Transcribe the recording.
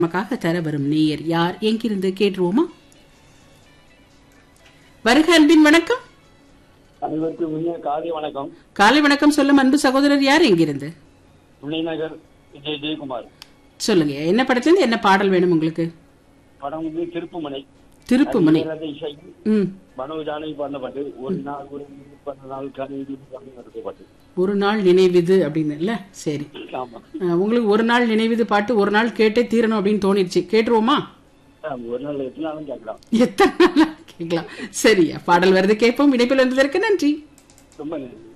நமக்காக தர வரும் நேயர் யார் எங்கிருந்து கேட்டுருவோமா வருக அன்பின் வணக்கம் அனைவருக்கும் இனிய காலை வணக்கம் காலை வணக்கம் சொல்லும் அன்பு சகோதரர் யார் எங்கிருந்து துணைநகர் விஜய் ஜெயக்குமார் சொல்லுங்க என்ன படத்துல என்ன பாடல் வேணும் உங்களுக்கு படம் வந்து திருப்புமனை திருப்புமனை அது இசை ம் மனோஜானை பாடின பாட்டு ஒரு நாள் ஒரு பண்ண நாள் கணிதி நடத்த பாட்டு ஒரு நாள் நினைவிது அப்படின்னு இல்ல சரி ஆமா அஹ், உங்களுக்கு ஒரு நாள் நினைவிது பாட்டு ஒரு நாள் கேட்டே தீரணும் அப்படின்னு தோணிடுச்சு கேட்டுருவோமா ஆமா, ஒரு நாள் எத்தனை நாளும் கேட்கலாம் எத்தனை நாள் கேட்கலாம் சரியா பாடல் வருது கேட்போம் இணைப்பில் வந்ததற்கு நன்றி ரொம்ப நன்றி